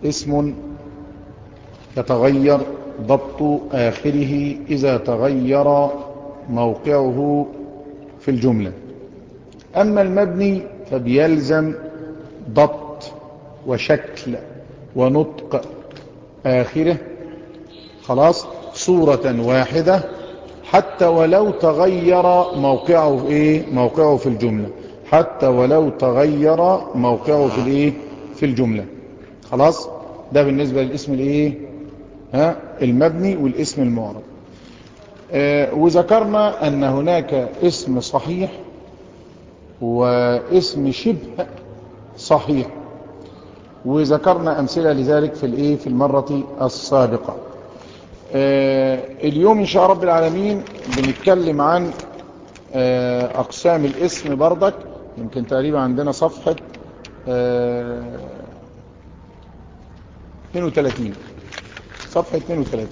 اسم يتغير ضبط آخره إذا تغير موقعه في الجملة أما المبني فبيلزم ضبط وشكل ونطق آخره خلاص صورة واحدة حتى ولو تغير موقعه ايه موقعه في الجملة حتى ولو تغير موقعه في الايه في الجملة خلاص ده بالنسبة للاسم الايه ها المبني والاسم المعرب آه وذكرنا ان هناك اسم صحيح واسم شبه صحيح وذكرنا امثلة لذلك في الايه في المرة السابقة آه اليوم ان شاء رب العالمين بنتكلم عن آه اقسام الاسم بردك يمكن تقريبا عندنا صفحة آه 32 صفحة 32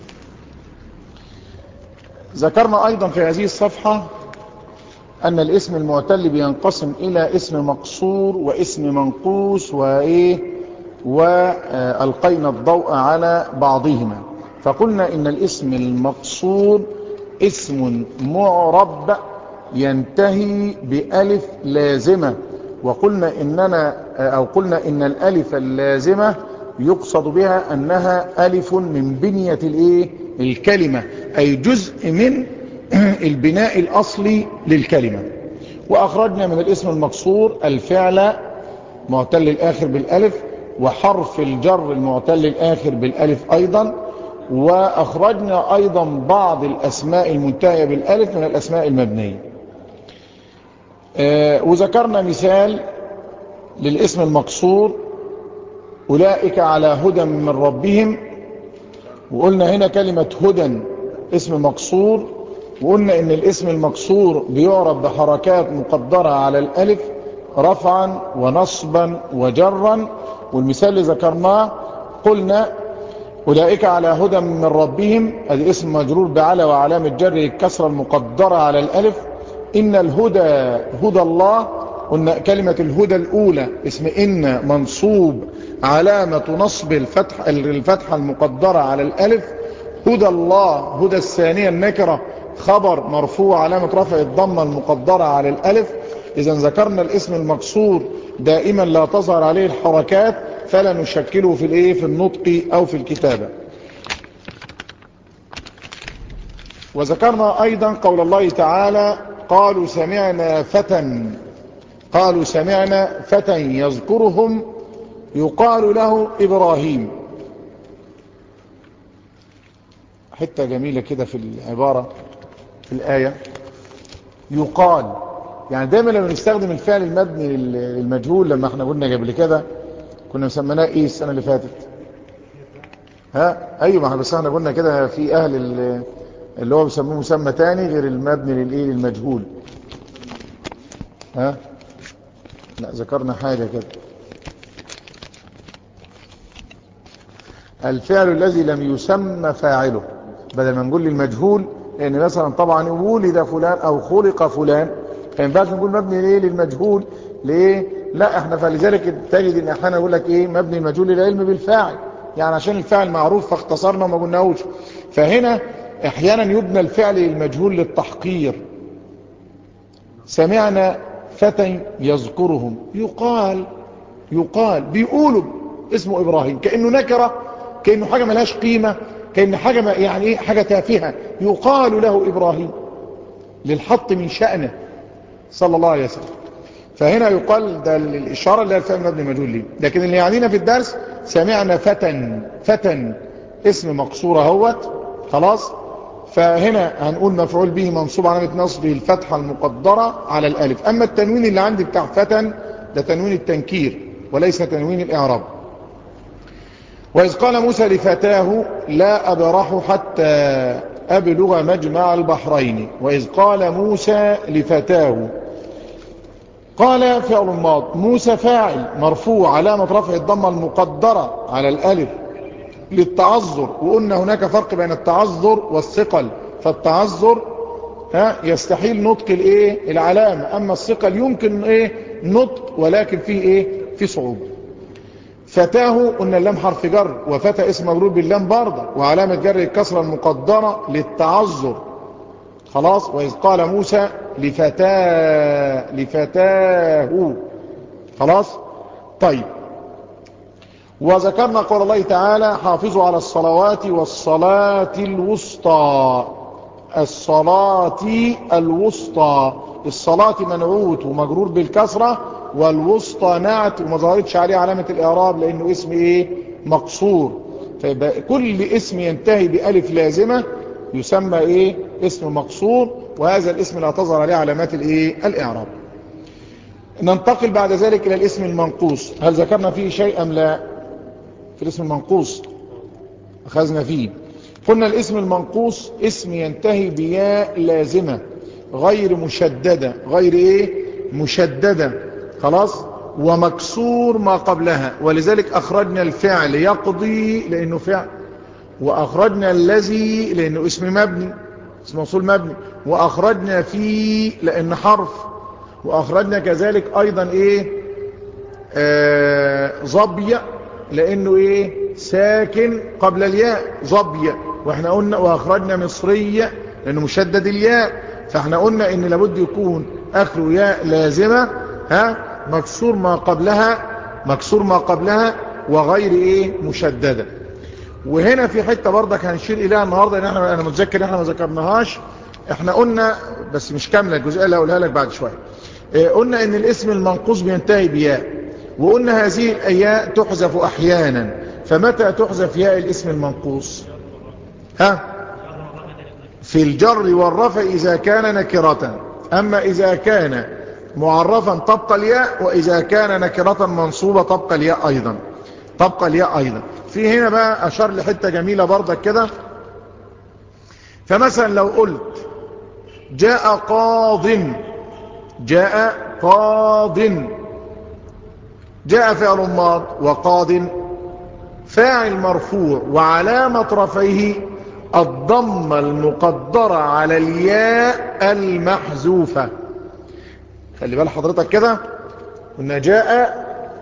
ذكرنا ايضا في هذه الصفحة ان الاسم المعتل بينقسم الى اسم مقصور واسم منقوص وايه والقينا الضوء على بعضهما فقلنا ان الاسم المقصور اسم معرب ينتهي بألف لازمة وقلنا إننا أو قلنا إن الألف اللازمة يقصد بها أنها ألف من بنية الإيه الكلمة أي جزء من البناء الأصلي للكلمة وأخرجنا من الاسم المقصور الفعل معتل الآخر بالألف وحرف الجر المعتل الآخر بالألف أيضا وأخرجنا أيضا بعض الأسماء المنتهية بالألف من الأسماء المبنية آه وذكرنا مثال للاسم المقصور أولئك على هدى من ربهم وقلنا هنا كلمة هدى اسم مقصور وقلنا ان الاسم المقصور بيعرب بحركات مقدرة على الألف رفعا ونصبا وجرا والمثال اللي ذكرناه قلنا أولئك على هدى من ربهم هذا اسم مجرور بعلى وعلامة جره الكسرة المقدرة على الألف إن الهدى هدى الله قلنا كلمة الهدى الأولى اسم إن منصوب علامة نصب الفتح الفتحة المقدرة على الألف هدى الله هدى الثانية النكرة خبر مرفوع علامة رفع الضمة المقدرة على الألف إذا ذكرنا الاسم المكسور دائما لا تظهر عليه الحركات فلا نشكله في الايه في النطق او في الكتابة وذكرنا ايضا قول الله تعالى قالوا سمعنا فتى قالوا سمعنا فتى يذكرهم يقال له ابراهيم حتة جميلة كده في العبارة في الآية يقال يعني دايما لما نستخدم الفعل المبني للمجهول لما احنا قلنا قبل كده كنا مسميناه ايه السنة اللي فاتت ها ايوه ما احنا بس احنا قلنا كده في اهل اللي هو بيسموه مسمى تاني غير المبني للايه للمجهول ها لا ذكرنا حاجة كده الفعل الذي لم يسمى فاعله بدل ما نقول للمجهول لان مثلا طبعا ولد فلان او خلق فلان فينفعش نقول مبني ليه للمجهول ليه لا احنا فلذلك تجد ان احيانا يقول لك ايه مبني المجهول للعلم بالفاعل يعني عشان الفاعل معروف فاختصرنا وما قلناهوش فهنا احيانا يبنى الفعل للمجهول للتحقير سمعنا فتى يذكرهم يقال يقال بيقولوا اسمه ابراهيم كانه نكره كانه حاجه ملهاش قيمه كان حاجه ما يعني ايه حاجه تافهه يقال له ابراهيم للحط من شأنه صلى الله عليه وسلم فهنا يقال ده الإشارة اللي هي الفعل مبني مجهول ليه لكن اللي يعنينا في الدرس سمعنا فتى فتى اسم مقصور اهوت خلاص فهنا هنقول مفعول به منصوب علامة نصبه الفتحة المقدرة على الألف أما التنوين اللي عندي بتاع فتى ده تنوين التنكير وليس تنوين الإعراب وإذ قال موسى لفتاه لا أبرح حتى أبلغ مجمع البحرين وإذ قال موسى لفتاه قال فعل ماض موسى فاعل مرفوع علامة رفع الضمة المقدرة على الألف للتعذر وقلنا هناك فرق بين التعذر والثقل فالتعذر ها يستحيل نطق الايه العلامة اما الثقل يمكن ايه نطق ولكن فيه ايه في صعوبة فتاه قلنا اللام حرف جر وفتى اسم مجرور باللام برضه وعلامة جر الكسرة المقدرة للتعذر خلاص وإذ قال موسى لفتاه لفتاه خلاص طيب وذكرنا قول الله تعالى حافظوا على الصلوات والصلاة الوسطى الصلاة الوسطى الصلاة منعوت ومجرور بالكسرة والوسطى نعت وما ظهرتش عليه علامة الإعراب لأنه اسم إيه مقصور فيبقى كل اسم ينتهي بألف لازمة يسمى إيه اسم مقصور وهذا الاسم لا تظهر عليه علامات الإيه الإعراب ننتقل بعد ذلك إلى الاسم المنقوص هل ذكرنا فيه شيء أم لا في الاسم المنقوص أخذنا فيه قلنا الاسم المنقوص اسم ينتهي بياء لازمة غير مشددة غير ايه مشددة خلاص ومكسور ما قبلها ولذلك اخرجنا الفعل يقضي لانه فعل واخرجنا الذي لانه اسم مبني اسم موصول مبني واخرجنا فيه لان حرف واخرجنا كذلك ايضا ايه آه ظبي لانه ايه ساكن قبل الياء ظبي واحنا قلنا واخرجنا مصرية لانه مشدد الياء فاحنا قلنا ان لابد يكون اخره ياء لازمة ها مكسور ما قبلها مكسور ما قبلها وغير ايه مشددة وهنا في حتة برضك هنشير اليها النهاردة ان احنا انا متذكر ان احنا ما ذكرناهاش احنا قلنا بس مش كاملة الجزئية اللي هقولها لك بعد شوية اه قلنا ان الاسم المنقوص بينتهي بياء وقلنا هذه الأياء تحذف أحيانا فمتى تحذف ياء الاسم المنقوص ها في الجر والرفع إذا كان نكرة أما إذا كان معرفا تبقى الياء وإذا كان نكرة منصوبة تبقى الياء أيضا تبقى الياء أيضا في هنا بقى أشار لحتة جميلة برضك كده فمثلا لو قلت جاء قاض جاء قاض جاء فعل ماض وقاض فاعل مرفوع وعلامة رفعه الضمة المقدرة على الياء المحذوفة خلي بال حضرتك كده قلنا جاء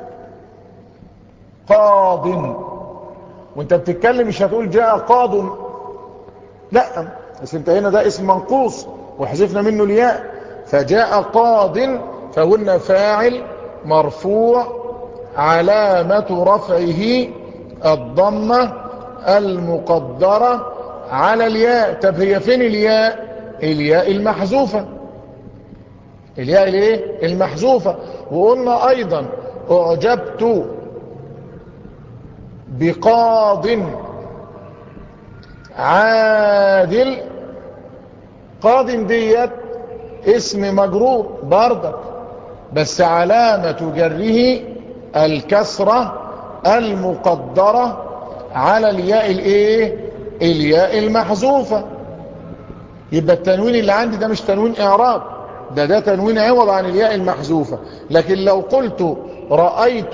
قاض وانت بتتكلم مش هتقول جاء قاض لا بس انت هنا ده اسم منقوص وحذفنا منه الياء فجاء قاض فقلنا فاعل مرفوع علامة رفعه الضمة المقدرة على الياء طب هي فين الياء الياء المحذوفة الياء الايه المحذوفة وقلنا ايضا اعجبت بقاض عادل قاض ديت اسم مجرور بردك بس علامة جره الكسرة المقدرة على الياء الايه الياء المحذوفة يبقى التنوين اللي عندي ده مش تنوين اعراب ده ده تنوين عوض عن الياء المحذوفة لكن لو قلت رأيت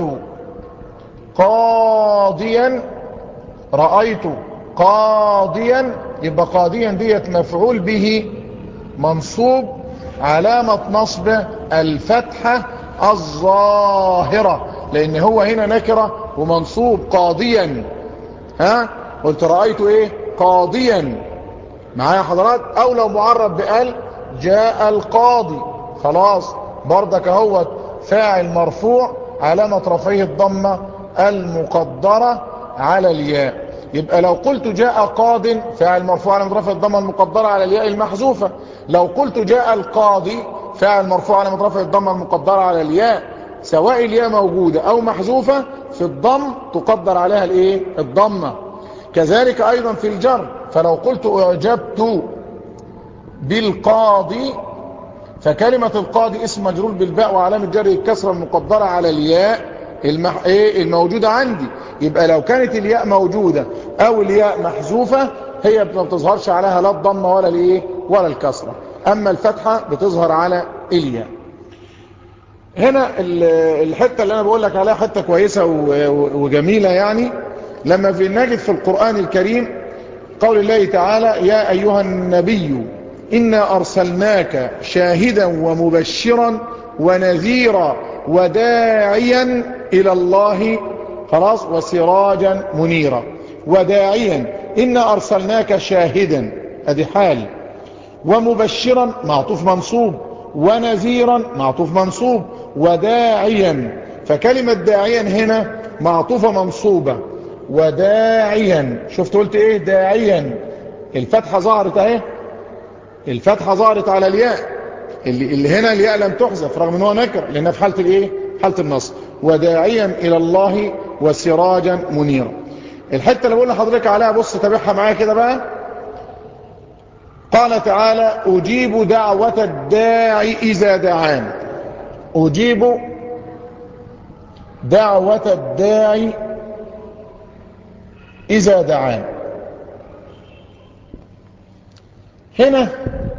قاضيا رأيت قاضيا يبقى قاضيا ديت مفعول به منصوب علامة نصب الفتحة الظاهرة لان هو هنا نكرة ومنصوب قاضيا ها قلت رأيت ايه قاضيا معايا حضرات او لو معرب بقال جاء القاضي خلاص بردك اهوت فاعل مرفوع علامة رفعه الضمة المقدرة على الياء يبقى لو قلت جاء قاض فاعل مرفوع علامة رفع الضمة المقدرة على الياء المحذوفة لو قلت جاء القاضي فاعل مرفوع علامة رفع الضمة المقدرة على الياء سواء الياء موجودة او محذوفة في الضم تقدر عليها الايه الضمة كذلك ايضا في الجر فلو قلت اعجبت بالقاضي فكلمة القاضي اسم مجرور بالباء وعلامة جره الكسرة المقدرة على الياء المح... ايه الموجودة عندي يبقى لو كانت الياء موجودة او الياء محذوفة هي ما بتظهرش عليها لا الضمة ولا الايه ولا الكسرة اما الفتحة بتظهر على الياء هنا الحتة اللي انا بقول لك عليها حتة كويسة وجميلة يعني لما في نجد في القرآن الكريم قول الله تعالى يا ايها النبي إنا أرسلناك شاهدا ومبشرا ونذيرا وداعيا إلى الله خلاص وسراجا منيرا وداعيا إنا أرسلناك شاهدا ادي حال ومبشرا معطوف منصوب ونذيرا معطوف منصوب وداعيا فكلمة داعيا هنا معطوفة منصوبة وداعيا شفت قلت ايه داعيا الفتحة ظهرت اهي الفتحة ظهرت على الياء اللي, اللي هنا الياء لم تحذف رغم ان هو نكر لانها في حالة الايه حالة النص وداعيا الى الله وسراجا منيرا الحتة اللي بقول لحضرتك عليها بص تابعها معايا كده بقى قال تعالى أجيب دعوة الداعي إذا دعان أجيب دعوة الداعي إذا دعان هنا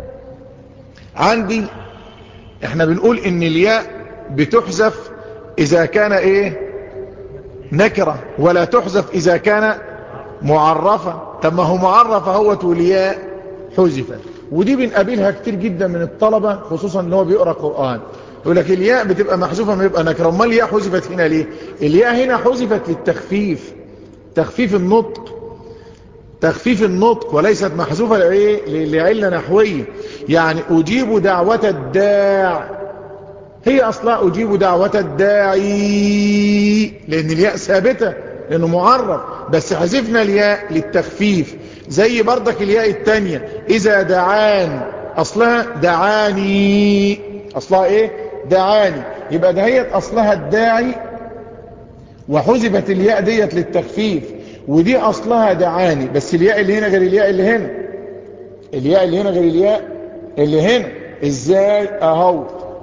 عندي احنا بنقول ان الياء بتحذف اذا كان ايه نكرة ولا تحذف اذا كان معرفة طب ما هو معرفة هو والياء حذفت ودي بنقابلها كتير جدا من الطلبة خصوصا ان هو بيقرأ قرآن يقول لك الياء بتبقى محذوفة ما يبقى نكرة امال الياء حذفت هنا ليه الياء هنا حذفت للتخفيف تخفيف النطق تخفيف النطق وليست محذوفة لعلة نحوية يعني أجيب دعوة الداع هي أصلا أجيب دعوة الداعي لأن الياء ثابتة لأنه معرف بس حذفنا الياء للتخفيف زي بردك الياء التانية إذا دعان أصلها دعاني أصلها إيه دعاني يبقى دهيت أصلها الداعي وحذفت الياء ديت للتخفيف ودي أصلها دعاني بس الياء اللي هنا غير الياء اللي هنا الياء اللي هنا غير الياء اللي هنا ازاي اهو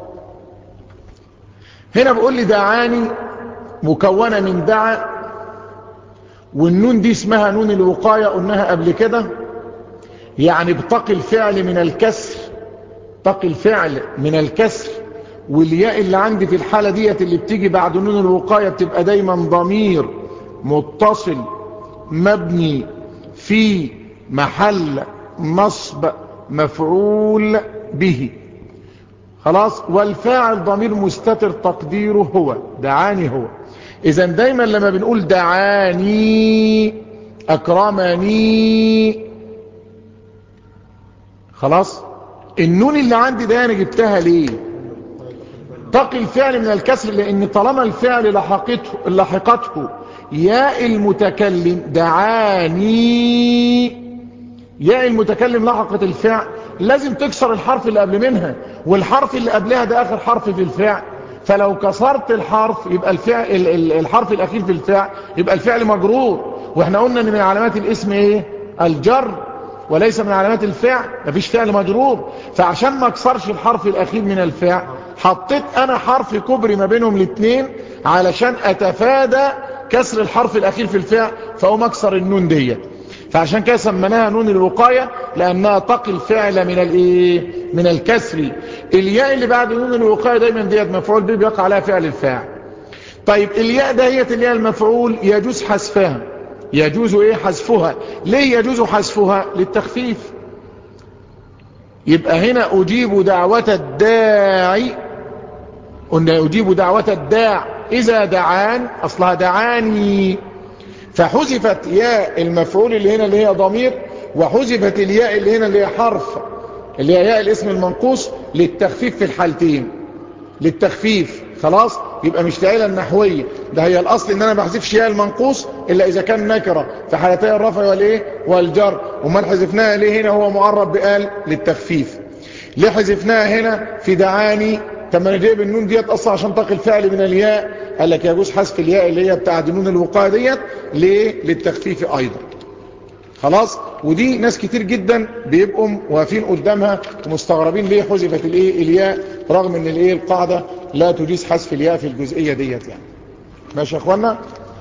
هنا بقول لي دعاني مكونة من دعا والنون دي اسمها نون الوقاية قلناها قبل كده يعني بتقي الفعل من الكسر تقي الفعل من الكسر والياء اللي عندي في الحالة ديت اللي بتيجي بعد نون الوقاية بتبقى دايما ضمير متصل مبني في محل نصب مفعول به خلاص والفاعل ضمير مستتر تقديره هو دعاني هو اذا دايما لما بنقول دعاني اكرمني خلاص النون اللي عندي ده انا جبتها ليه تقي الفعل من الكسر لان طالما الفعل لحقته لحقته ياء المتكلم دعاني ياء المتكلم لحقت الفعل لازم تكسر الحرف اللي قبل منها والحرف اللي قبلها ده اخر حرف في الفعل فلو كسرت الحرف يبقى الفعل الحرف الاخير في الفعل يبقى الفعل مجرور واحنا قلنا ان من علامات الاسم ايه الجر وليس من علامات الفعل مفيش فعل مجرور فعشان ما اكسرش الحرف الاخير من الفعل حطيت انا حرف كبري ما بينهم الاثنين علشان اتفادى كسر الحرف الاخير في الفعل فاقوم اكسر النون ديت فعشان كده سميناها نون الوقاية لانها تقي الفعل من الايه من الكسر الياء اللي بعد نون الوقاية دايما ديت مفعول به بيقع عليها فعل الفاعل طيب الياء دهيت الياء المفعول يجوز حذفها يجوز ايه حذفها ليه يجوز حذفها للتخفيف يبقى هنا اجيب دعوة الداعي قلنا اجيب دعوة الداع اذا دعان اصلها دعاني فحذفت ياء المفعول اللي هنا اللي هي ضمير وحذفت الياء اللي هنا اللي هي حرف اللي هي ياء الاسم المنقوص للتخفيف في الحالتين للتخفيف خلاص يبقى مش تعيلة النحوية ده هي الاصل ان انا ما بحذفش ياء المنقوص الا اذا كان نكرة في حالتي الرفع والايه والجر وما حذفناها ليه هنا هو معرب بقال للتخفيف ليه حذفناها هنا في دعاني طب ما انا جايب النون ديت اصلا عشان تقي الفعل من الياء قال لك يجوز حذف الياء اللي هي بتاعت نون الوقايه ديت ليه للتخفيف ايضا خلاص ودي ناس كتير جدا بيبقوا واقفين قدامها ومستغربين ليه حذفت الايه الياء رغم ان الايه القاعده لا تجيز حذف الياء في الجزئيه ديت يعني ماشي يا اخوانا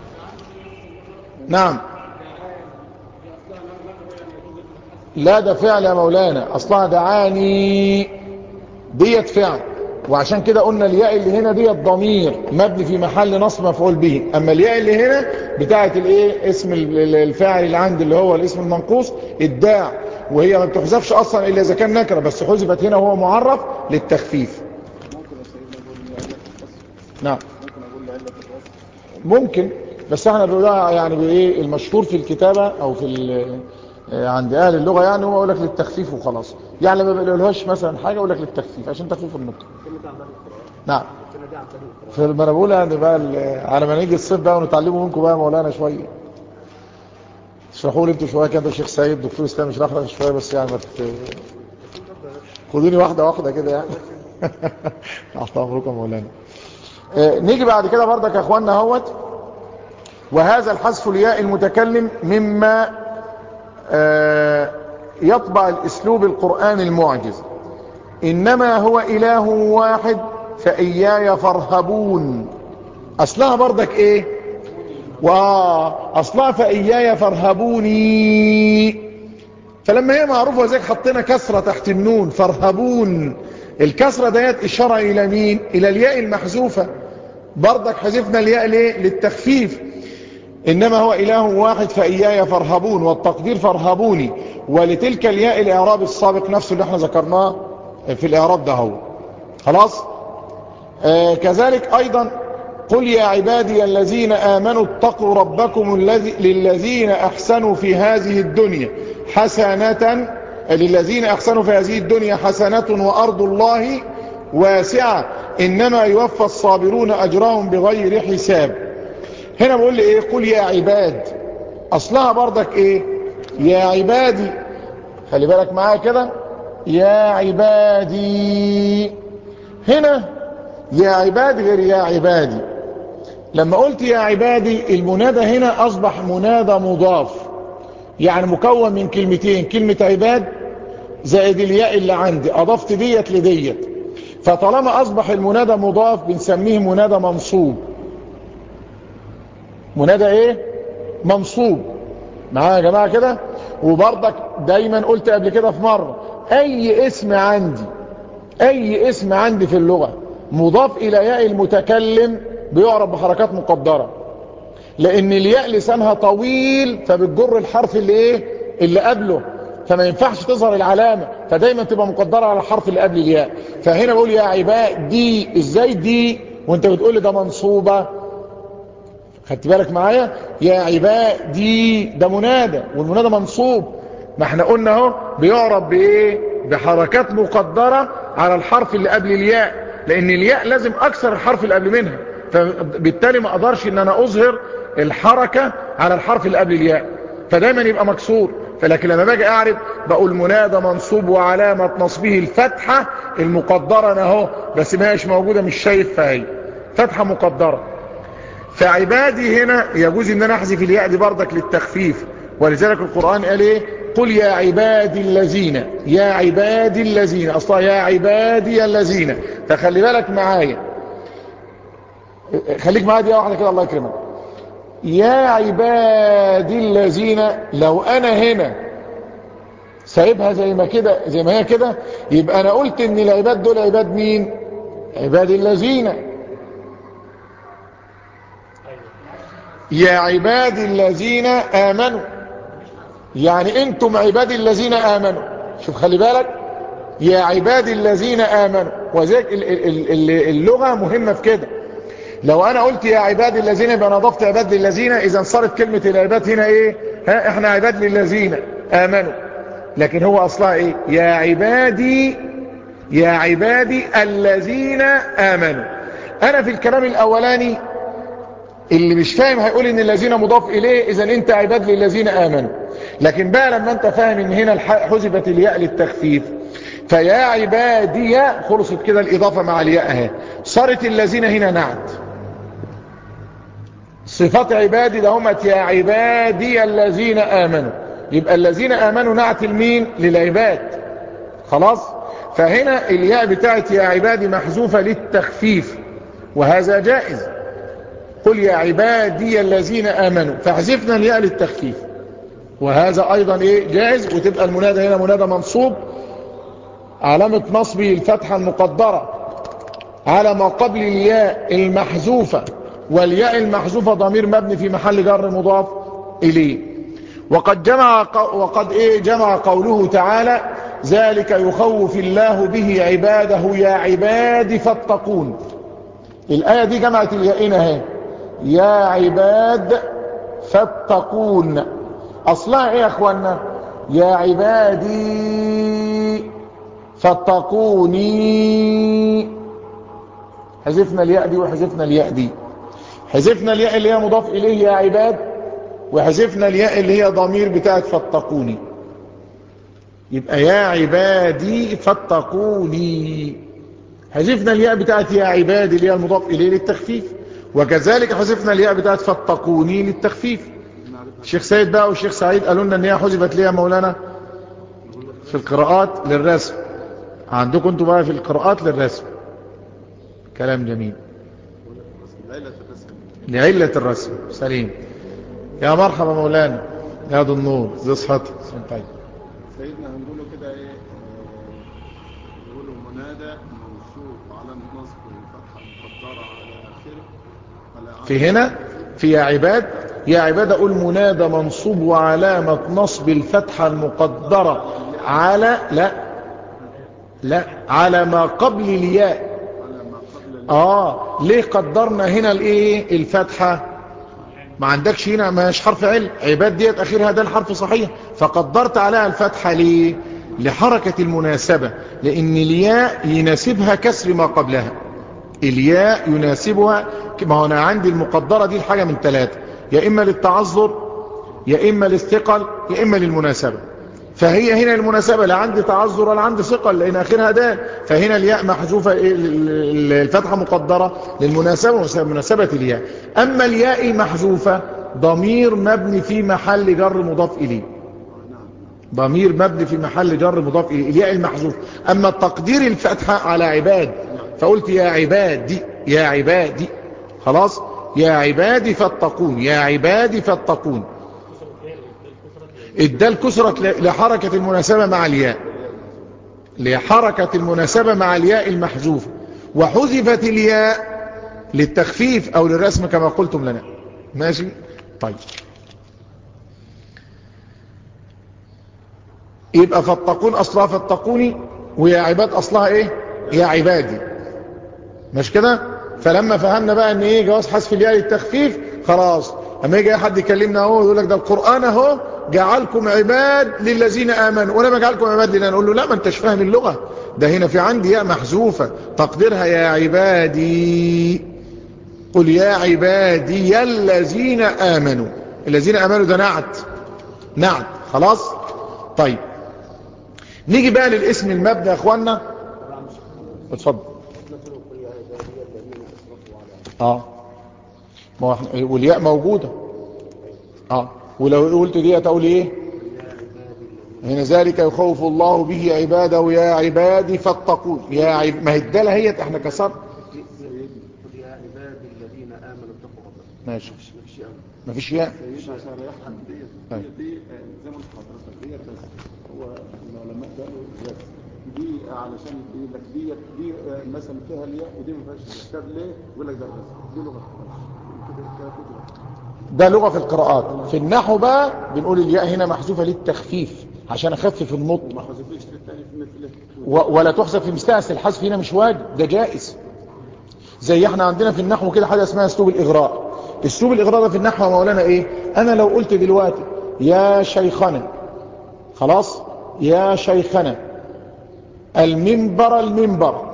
نعم لا ده فعل يا مولانا اصلها دعاني ديت فعل وعشان كده قلنا الياء اللي هنا ديت ضمير مبني في محل نصب مفعول به اما الياء اللي هنا بتاعه الايه اسم الفاعل اللي عندي اللي هو الاسم المنقوص الداع وهي ما بتحذفش اصلا الا اذا كان نكره بس حذفت هنا وهو معرف للتخفيف ممكن يا سيدنا نقول لي علة الحذف نعم ممكن اقول لعلة الحذف ممكن بس احنا بنقولها يعني بايه المشهور في الكتابة او في ال- آه، عند اهل اللغة يعني هو يقول لك للتخفيف وخلاص يعني لما بيقولهاش مثلا حاجة يقول لك للتخفيف عشان تخفيف النطق كلمة عمال القرآن نعم كلمة دي عمال القرآن فلما انا بقول يعني بقى ال- على ما نيجي الصيف بقى ونتعلموا منكم بقى يا مولانا شويه اشرحوا لي انتوا شويه كده الشيخ سيد دكتور اسلام يشرح لنا شويه بس يعني ما ت- خدوني واحده واحده كده يعني تحت امركم يا مولانا آه، نيجي بعد كده برضك يا اخواننا اهوت وهذا الحذف الياء المتكلم مما آه، يطبع الاسلوب القرآن المعجز إنما هو إله واحد فإياي فارهبون أصلها برضك إيه وأصلها فإياي فارهبوني فلما هي معروفة وزيك حطينا كسرة تحت النون فارهبون الكسرة ديت إشارة إلى مين إلى الياء المحذوفة برضك حذفنا الياء ليه للتخفيف إنما هو إله واحد فإياي فارهبون والتقدير فارهبوني ولتلك الياء الإعراب السابق نفسه اللي احنا ذكرناه في الإعراب ده هو خلاص آه كذلك أيضا قل يا عبادي الذين آمنوا اتقوا ربكم الذي للذين أحسنوا في هذه الدنيا حسنة للذين أحسنوا في هذه الدنيا حسنة وأرض الله واسعة إنما يوفى الصابرون أجرهم بغير حساب هنا بقول لي إيه قل يا عباد أصلها برضك إيه يا عبادي خلي بالك معايا كده يا عبادي هنا يا عباد غير يا عبادي لما قلت يا عبادي المنادى هنا أصبح منادى مضاف يعني مكون من كلمتين كلمة عباد زائد الياء اللي عندي أضفت ديت لديت فطالما أصبح المنادى مضاف بنسميه منادى منصوب منادى ايه منصوب معايا يا جماعة كده وبرضك دايما قلت قبل كده في مرة اي اسم عندي اي اسم عندي في اللغة مضاف الى ياء المتكلم بيعرف بحركات مقدرة لان الياء لسانها طويل فبتجر الحرف اللي ايه اللي قبله فما ينفعش تظهر العلامة فدايما تبقى مقدرة على الحرف اللي قبل الياء فهنا بقول يا عباد دي ازاي دي وانت بتقول لي ده منصوبة خدت بالك معايا يا عبادي ده منادى والمنادى منصوب ما احنا قلنا اهو بيعرب بايه بحركات مقدرة على الحرف اللي قبل الياء لان الياء لازم اكثر الحرف اللي قبل منها فبالتالي ما اقدرش ان انا اظهر الحركة على الحرف اللي قبل الياء فدايما يبقى مكسور فلكن لما باجي اعرف بقول منادى منصوب وعلامة نصبه الفتحة المقدرة انا اهو بس ما هيش موجودة مش شايف فهي فتحة مقدرة فعبادي هنا يجوز ان انا احذف الياء دي بردك للتخفيف ولذلك القرآن قال ايه قل يا عبادي الذين يا عبادي الذين اصلا يا عبادي الذين فخلي بالك معايا خليك معايا دي واحدة كده الله يكرمك يا عبادي الذين لو انا هنا سايبها زي ما كده زي ما هي كده يبقى انا قلت ان العباد دول عباد مين عبادي الذين يا عبادي الذين آمنوا يعني انتم عبادي الذين آمنوا شوف خلي بالك يا عبادي الذين آمنوا وذلك اللغة مهمة في كده لو انا قلت يا عبادي الذين يبقى انا ضفت عباد للذين اذا صارت كلمة العباد هنا ايه ها احنا عباد للذين آمنوا لكن هو اصلها ايه يا عبادي يا عبادي الذين آمنوا انا في الكلام الاولاني اللي مش فاهم هيقول ان الذين مضاف اليه اذا انت عباد للذين امنوا لكن بقى لما انت فاهم ان هنا حذفت الياء للتخفيف فيا عبادي خلصت كده الاضافه مع الياء اهي صارت الذين هنا نعت صفات عبادي ده همت يا عبادي الذين امنوا يبقى الذين امنوا نعت المين للعباد خلاص فهنا الياء بتاعت يا عبادي محذوفه للتخفيف وهذا جائز قل يا عبادي الذين آمنوا فحذفنا الياء للتخفيف وهذا أيضا إيه جائز وتبقى المنادى هنا منادى منصوب علامة نصبه الفتحة المقدرة على ما قبل الياء المحذوفة والياء المحذوفة ضمير مبني في محل جر مضاف إليه وقد جمع وقد إيه جمع قوله تعالى ذلك يخوف الله به عباده يا عباد فاتقون الآية دي جمعت اليائين اهي يا عباد فاتقون اصلها ايه يا اخوانا يا عبادي فاتقوني حذفنا الياء دي وحذفنا الياء دي حذفنا الياء اللي هي مضاف اليه يا عباد وحذفنا الياء اللي هي ضمير بتاعت فاتقوني يبقى يا عبادي فاتقوني حذفنا الياء بتاعت يا عبادي اللي هي المضاف اليه للتخفيف وكذلك حذفنا الياء بتاعت فاتقوني للتخفيف الشيخ سيد بقى والشيخ سعيد قالوا لنا ان هي حذفت ليه يا مولانا في القراءات للرسم عندكم انتوا بقى في القراءات للرسم كلام جميل لعلة الرسم سليم يا مرحبا مولانا يا ذو النور ذي صحتك طيب سيدنا هنقوله كده ايه آه، نقوله منادى موصوف على نصب الفتحه المقدره على اخره على في هنا في يا عباد يا عباد اقول منادى منصوب وعلامة نصب الفتحة المقدرة على لا لا على ما قبل الياء على ما قبل اه ليه قدرنا هنا الايه الفتحة ما عندكش هنا ماش حرف علم عباد ديت اخرها ده الحرف صحيح فقدرت عليها الفتحة ليه لحركة المناسبة لان الياء يناسبها كسر ما قبلها الياء يناسبها ما هو انا عندي المقدرة دي الحاجة من ثلاثة يا اما للتعذر يا اما للثقل يا اما للمناسبة فهي هنا المناسبة لا عندي تعذر ولا عندي ثقل لان اخرها دال فهنا الياء محذوفة ال- ال- الفتحة مقدرة للمناسبة مناسبة الياء اما الياء المحذوفة ضمير مبني في محل جر مضاف اليه ضمير مبني في محل جر مضاف اليه الياء المحذوف اما تقدير الفتحة على عباد فقلت يا عبادي يا عبادي خلاص يا عبادي فاتقون يا عبادي فاتقون الدال كسرت ل- لحركة المناسبة مع الياء لحركة المناسبة مع الياء المحذوفة وحذفت الياء للتخفيف او للرسم كما قلتم لنا ماشي طيب يبقى فاتقون اصلها فاتقوني ويا عباد اصلها ايه يا عبادي مش كده فلما فهمنا بقى ان ايه جواز حذف الياء للتخفيف خلاص اما يجي احد يكلمنا اهو يقول لك ده القران اهو جعلكم عباد للذين امنوا وانا ما جعلكم عباد لنا نقول له لا ما انتش فاهم اللغه ده هنا في عندي ياء محذوفه تقديرها يا عبادي قل يا عبادي الذين امنوا الذين امنوا ده نعت نعت خلاص طيب نيجي بقى للاسم المبني يا اخوانا اتفضل اه ما هو احنا والياء موجوده اه ولو قلت دي تقول ايه هنا ذلك يخوف الله به عباده يا عبادي فاتقون يا عب... ما هي الداله هي احنا كسرنا قل يا عبادي الذين امنوا اتقوا ربكم ماشي مفيش أمر. مفيش ياء سيدنا عشان يرحم ديت طيب. ديت دي آه، زي ما قلت لحضرتك ديت بس هو العلماء قالوا بس دي علشان يقول لك ديت دي آه، مثلا فيها الياء ودي ما فيهاش الياء طب ليه؟ يقول لك ده بس دي لغه كده كده كده ده لغة في القراءات في النحو بقى بنقول الياء هنا محذوفة للتخفيف عشان اخفف النطق وما حذفوش في الثاني في مثله و- ولا تحذف في مستأنس الحذف هنا مش واجب ده جائز زي احنا عندنا في النحو كده حاجة اسمها اسلوب الاغراء اسلوب الاغراء ده في النحو يا مولانا ايه انا لو قلت دلوقتي يا شيخنا خلاص يا شيخنا المنبر المنبر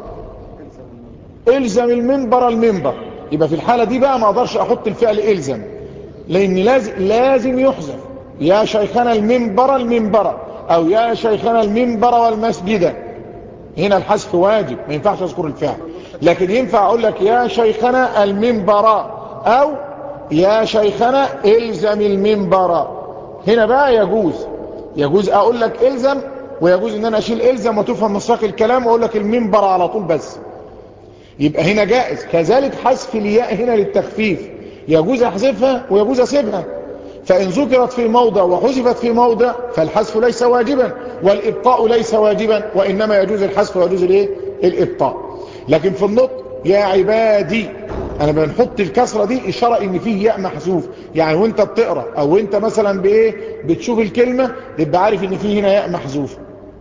الزم المنبر المنبر يبقى في الحالة دي بقى ما اقدرش احط الفعل الزم لان لازم لازم يحذف يا شيخنا المنبر المنبر او يا شيخنا المنبر والمسجد هنا الحذف واجب ما ينفعش اذكر الفعل لكن ينفع اقول لك يا شيخنا المنبر او يا شيخنا الزم المنبر هنا بقى يجوز يجوز اقول لك الزم ويجوز ان انا اشيل الزم وتفهم من سياق الكلام واقول لك المنبر على طول بس يبقى هنا جائز كذلك حذف الياء هنا للتخفيف يجوز احذفها ويجوز اسيبها فان ذكرت في موضع وحذفت في موضع فالحذف ليس واجبا والابقاء ليس واجبا وانما يجوز الحذف ويجوز الايه الابقاء لكن في النطق يا عبادي انا بنحط الكسره دي اشاره ان فيه ياء محذوف يعني وانت بتقرا او انت مثلا بايه بتشوف الكلمه تبقى عارف ان فيه هنا ياء محذوف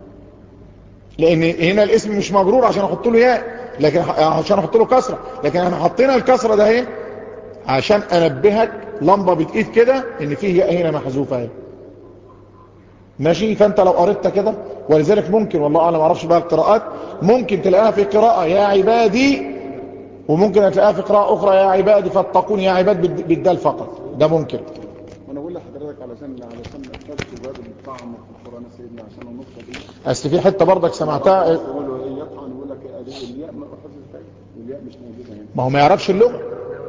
لان هنا الاسم مش مجرور عشان احط له ياء لكن عشان احط له كسره لكن احنا حطينا الكسره ده اهي عشان انبهك لمبة بتقيد كده ان فيه ياء هنا محذوفة اهي ماشي فانت لو قريتها كده ولذلك ممكن والله اعلم ما اعرفش بقى القراءات ممكن تلاقيها في قراءة يا عبادي وممكن تلاقيها في قراءة اخرى يا عبادي فاتقون يا عباد بالد- بالدال فقط ده ممكن وانا بقول لحضرتك علشان علشان اشترك باب الطعن في القران يا سيدنا عشان النقطه دي اصل في حتة برضك سمعتها يقولوا ايه يطعن يقول لك إيه، الياء ما حفظت والياء مش موجوده هنا ما هو ما يعرفش اللغة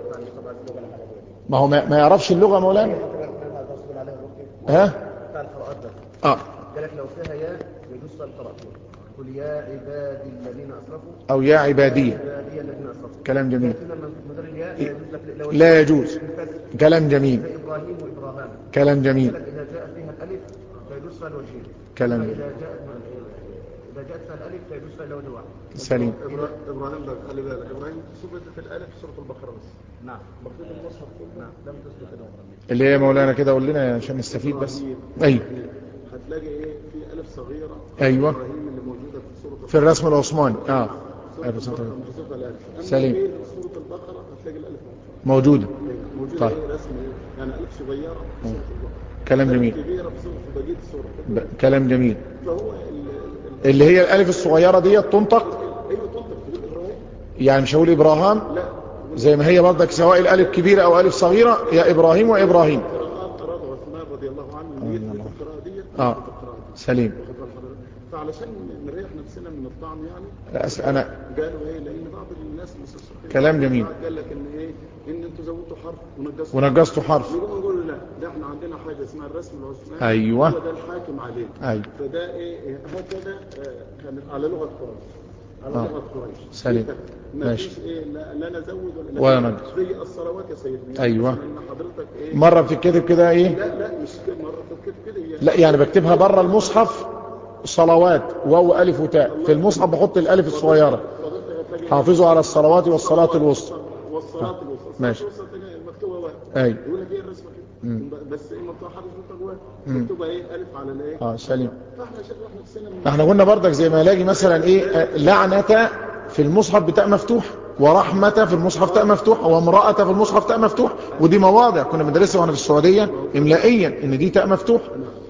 ما هو ما ما يعرفش اللغة مولانا ها بتاع القراءات ده اه قال لك لو فيها ياء يجوز القراءة قل يا عبادي الذين اسرفوا او يا عبادية عبادي الذين اسرفوا كلام جميل لكن لما من غير الياء لا يجوز لك لو لا يجوز بالكسر كلام جميل زي ابراهيم وابراهام كلام جميل قال لك اذا جاء فيها الالف فيجوز فيها الوجهين كلام اذا جاءت اذا جاءت فيها الالف فيجوز فيها الوجه واحد سليم إبرا- ابراهيم ده خلي بالك ابراهيم ثبتت الالف في سوره البقره بس نعم المفروض المصحف كله نعم لم تثبت الوجه اللي هي مولانا كده قول لنا عشان نستفيد بس ايوه هتلاقي ايه في الف صغيره أيوة. ابراهيم اللي موجوده في سوره في الرسم العثماني اه سورة البقرة محذوفة الألف أما سليم. في سورة البقرة هتلاقي الألف موجودة. موجودة موجودة طيب. إيه رسم إيه؟ يعني ألف صغيرة في سورة البقرة كلام ألف جميل. كبيرة في سورة في بقية السورة ب- كلام جميل فهو ال- ال- اللي هي الالف الصغيرة دي تنطق ال- أيوة تنطق تقول إبراهيم يعني مش هقول ابراهام لا زي ما هي برضك سواء الالف كبيرة او الف صغيرة يا ابراهيم وابراهيم قراءات أراد عثمان رضي الله عنه إن يثبت القراءة دي آه. يثبت القراءة دي سليم واخد بال حضرتك؟ فعلشان نريح نفسنا من الطعن يعني لا أس- انا قالوا ايه لان بعض الناس مستشرقين كلام جميل. قال لك ان ايه ان انتوا زودتوا حرف ونقصتوا ونجزته حرف نقوم نقول له لا ده احنا عندنا حاجه اسمها الرسم العثماني أيوة. هو ده الحاكم عليه أيوة. فده ايه إيه، هكذا آه، كان على لغه قريش على آه. لغه قريش سليم. ما ماشي. فيش ايه لا, لا نزود ولا ولا لكن ننقص. زي الصلوات يا سيدنا أيوة. مثلاً ان حضرتك ايه مرة بتتكتب كده ايه لا لا مش كده مره بتكتب كده هي لا يعني بكتبها بره المصحف صلوات واو الف وتاء في المصحف بحط الالف الصغيرة حضرتك هتلاقي حافظوا على الصلوات والصلاة الوسطى والصلاة الوسطى ماشي. الصلاة الوسطى تلاقي مكتوبة واحد أيوة. يقول لك ايه الرسمة كده بس ايه مكتوبة حرف مكتوبة واحد مكتوبة ايه ألف على الايه اه سليم فاحنا شغلنا نفسنا من احنا قلنا بردك زي ما الاقي مثلا ايه آه، لعنة في المصحف بتاء مفتوح ورحمة في المصحف تاء مفتوح وامرأة في المصحف تاء مفتوح ودي مواضع كنا بندرسها وانا في السعودية املائيا ان دي تاء مفتوح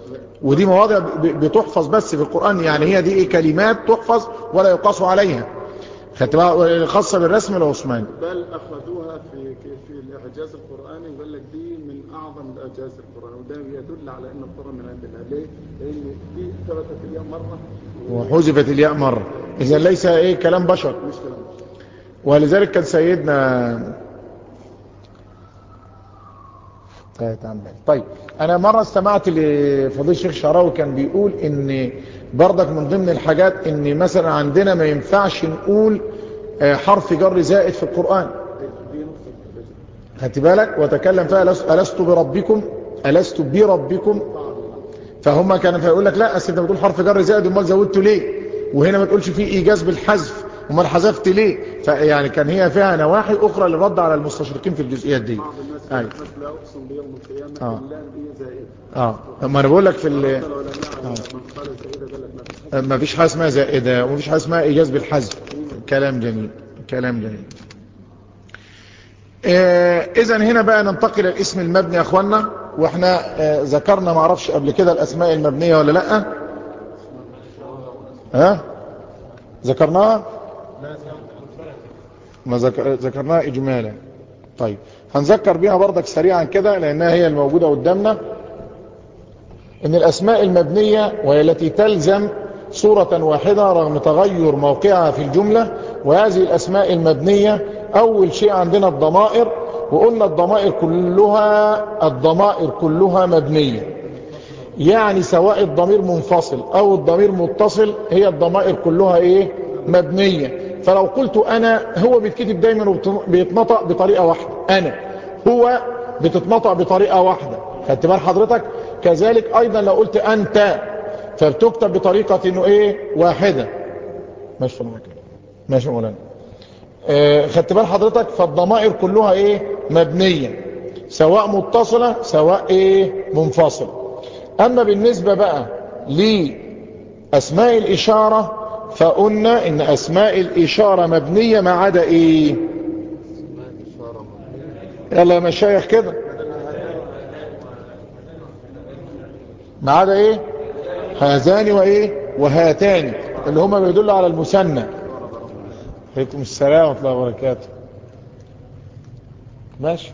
ودي مواضع ب- بتحفظ بس في القرآن يعني هي دي ايه كلمات تحفظ ولا يقاس عليها خدت بقى خاصة بالرسم العثماني بل أخذوها في في الإعجاز القرآني وقال لك دي من أعظم الإعجاز القرآني وده يدل على أن القرآن من عند الله ليه؟ لأن دي ثبتت اليوم مرة وحذفت الياء مرة اذا ليس ايه كلام بشر مش كلام ولذلك كان سيدنا طيب انا مرة استمعت لفضيل الشيخ شعراوي كان بيقول ان برضك من ضمن الحاجات ان مثلا عندنا ما ينفعش نقول آه، حرف جر زائد في القرآن دي نص الإعجاز. خدت بالك وتكلم فيها ألست- ألست بربكم ألست بربكم فهم كانوا فيقول لك لا أصل انت بتقول حرف جر زائد امال زودته ليه وهنا ما تقولش فيه ايجاز بالحذف امال حذفت ليه فيعني كان هي فيها نواحي اخرى للرد على المستشرقين في الجزئيات دي بعض الناس أيوة. يقول لك لا أقسم بيوم القيامة آه. إلا دي زائد اه اما انا بقول لك في ال- حتى لو لم يعلم من قال زائدة قال لك ما فيش ما فيش حاجه اسمها زائده وما فيش حاجه اسمها ايجاز بالحذف كلام جميل كلام جميل اذا هنا بقى ننتقل الاسم المبني يا اخوانا واحنا آه، ذكرنا ما اعرفش قبل كده الاسماء المبنيه ولا لا ها ذكرناها ما ذكر... ذكرناها اجمالا طيب هنذكر بيها برضك سريعا كده لانها هي الموجوده قدامنا ان الاسماء المبنية وهي التي تلزم صورة واحدة رغم تغير موقعها في الجملة وهذه الاسماء المبنية اول شيء عندنا الضمائر وقلنا الضمائر كلها الضمائر كلها مبنية يعني سواء الضمير منفصل او الضمير متصل هي الضمائر كلها ايه مبنية فلو قلت انا هو بيتكتب دايما وبيتنطق بطريقة واحدة انا هو بتتنطق بطريقة واحدة خدت بال حضرتك كذلك ايضا لو قلت انت فبتكتب بطريقة انه ايه واحدة ماشي في المكان ماشي يا مولانا آه، خدت بال حضرتك فالضمائر كلها ايه مبنية سواء متصلة سواء ايه منفصلة اما بالنسبة بقى لاسماء الاشارة فقلنا ان اسماء الاشارة مبنية ما عدا ايه يلا يا مشايخ كده ما عدا ايه هذان وايه وهاتان اللي هما بيدلوا على المثنى عليكم السلام ورحمه الله وبركاته ماشي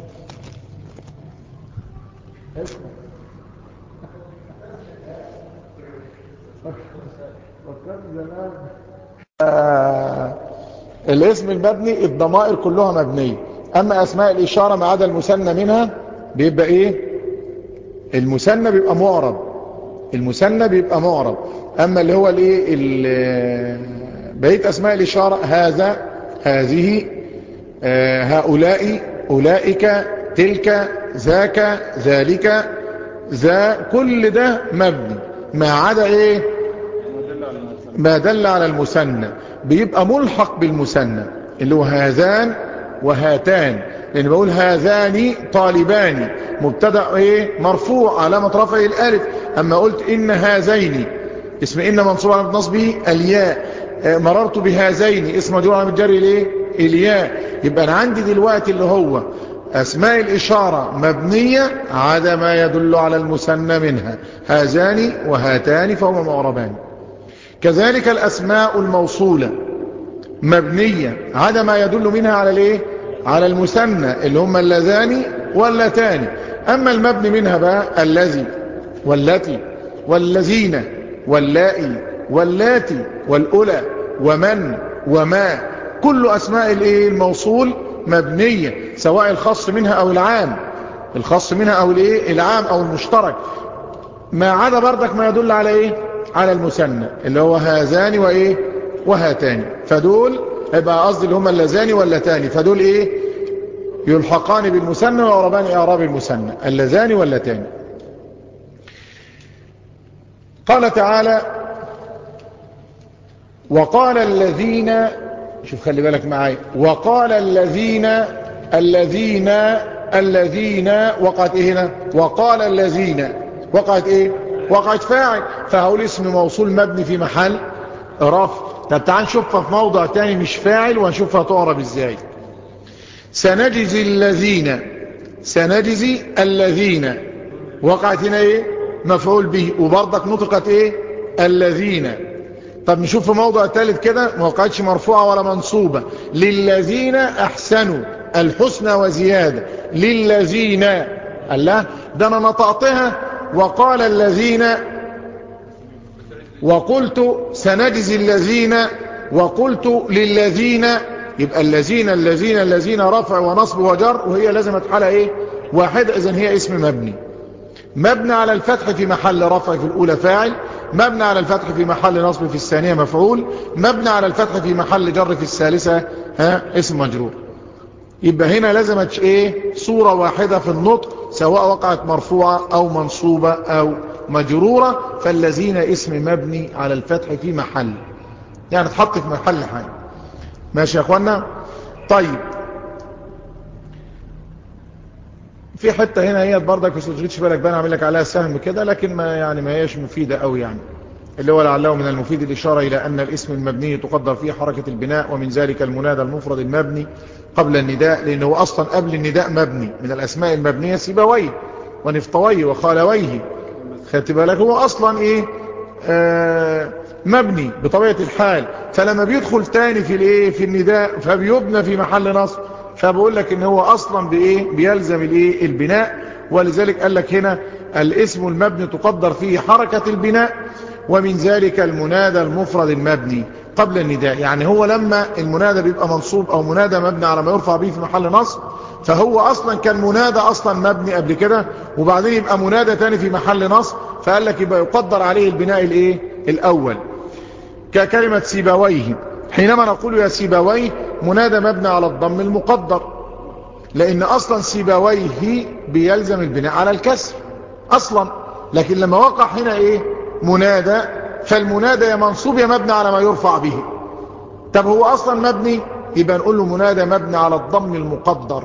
آه الاسم المبني الضمائر كلها مبنية اما اسماء الاشارة ما عدا المثنى منها بيبقى ايه المثنى بيبقى معرب المثنى بيبقى معرب اما اللي هو الايه بقيه اسماء الاشاره هذا هذه آه هؤلاء اولئك تلك ذاك ذلك ذا كل ده مبني ما عدا ايه ما دل على المثنى بيبقى ملحق بالمثنى اللي هو هذان وهاتان لان بقول هذان طالبان مبتدا ايه مرفوع علامه رفعه الالف اما قلت ان هذين اسم ان منصوب على نصبه الياء مررت بهذين اسم مجرور على الجر ليه الياء يبقى انا عندي دلوقتي اللي هو اسماء الاشاره مبنيه عدا ما يدل على المثنى منها هذان وهاتان فهما معربان كذلك الاسماء الموصوله مبنيه عدا ما يدل منها على الايه على المثنى اللي هم اللذان واللتان اما المبني منها بقى الذي والتي والذين واللائي واللاتي والأولى ومن وما كل أسماء الايه الموصول مبنية سواء الخاص منها أو العام الخاص منها أو الايه العام أو المشترك ما عدا بردك ما يدل على ايه على المثنى اللي هو هذان وايه وهاتان فدول يبقى قصدي اللي هم اللذان واللتان فدول ايه يلحقان بالمثنى ويعربان اعراب المثنى اللذان واللتان قال تعالى وقال الذين شوف خلي بالك معايا وقال الذين الذين الذين وقعت ايه هنا وقال الذين وقعت ايه وقعت فاعل فهقول اسم موصول مبني في محل رفع طب تعال نشوفها في موضع تاني مش فاعل ونشوفها تعرب ازاي سنجزي الذين سنجزي الذين وقعت هنا ايه مفعول به وبرضك نطقت ايه الذين طب نشوف في موضع ثالث كده ما وقعتش مرفوعة ولا منصوبة للذين احسنوا الحسنى وزيادة للذين الله ده انا نطقتها وقال الذين وقلت سنجزي الذين وقلت للذين يبقى الذين الذين الذين رفع ونصب وجر وهي لازم تحالها ايه واحد اذا هي اسم مبني مبنى على الفتح في محل رفع في الأولى فاعل مبنى على الفتح في محل نصب في الثانية مفعول مبنى على الفتح في محل جر في الثالثة ها اسم مجرور يبقى هنا لازمت ايه صورة واحدة في النطق سواء وقعت مرفوعة او منصوبة او مجرورة فالذين اسم مبني على الفتح في محل يعني تحط في محل حاجة ماشي يا اخوانا طيب في حتة هنا هي برضك بس تشغلش بالك بقى اعمل لك عليها سهم كده لكن ما يعني ما هيش مفيدة قوي يعني اللي هو لعله من المفيد الإشارة إلى أن الاسم المبني تقدر فيه حركة البناء ومن ذلك المنادى المفرد المبني قبل النداء لأنه أصلا قبل النداء مبني من الأسماء المبنية سيبويه ونفطويه وخالويه خدت بالك هو أصلا إيه آه مبني بطبيعة الحال فلما بيدخل تاني في الايه في النداء فبيبنى في محل نصب فبقول لك ان هو اصلا بايه بيلزم الايه البناء ولذلك قال لك هنا الاسم المبني تقدر فيه حركة البناء ومن ذلك المنادى المفرد المبني قبل النداء يعني هو لما المنادى بيبقى منصوب او منادى مبني على ما يرفع به في محل نصب فهو اصلا كان منادى اصلا مبني قبل كده وبعدين يبقى منادى تاني في محل نصب فقال لك يبقى يقدر عليه البناء الايه الاول ككلمة سيبويه حينما نقول يا سيبويه منادى مبني على الضم المقدر لان اصلا سيبويه بيلزم البناء على الكسر اصلا لكن لما وقع هنا ايه منادى فالمنادى يا منصوب يا مبني على ما يرفع به طب هو اصلا مبني يبقى نقول له منادى مبني على الضم المقدر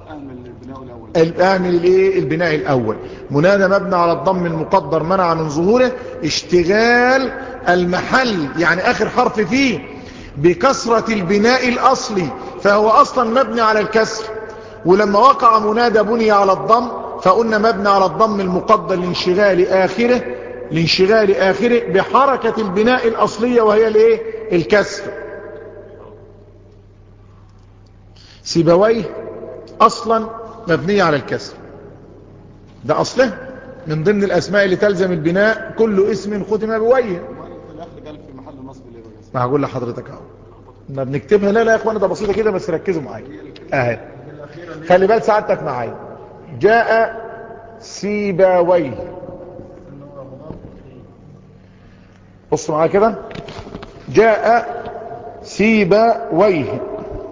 اعمل الايه البناء الاول منادى مبني على الضم المقدر منع من ظهوره اشتغال المحل يعني اخر حرف فيه بكسرة البناء الاصلي فهو اصلا مبني على الكسر ولما وقع منادى بني على الضم فقلنا مبني على الضم المقدر لانشغال آخره لانشغال آخره بحركة البناء الأصلية وهي الايه الكسر سيبويه أصلا مبنية على الكسر ده أصله من ضمن الأسماء اللي تلزم البناء كل اسم ختم بويه وقال في الاخر قال في محل نصب ليه بقى ما هقول لحضرتك اهو ما بنكتبها لا لا يا اخوانا ده بسيطه كده بس ركزوا معايا اهي خلي بال سعادتك معايا جاء سيباويه بص معايا كده جاء سيباويه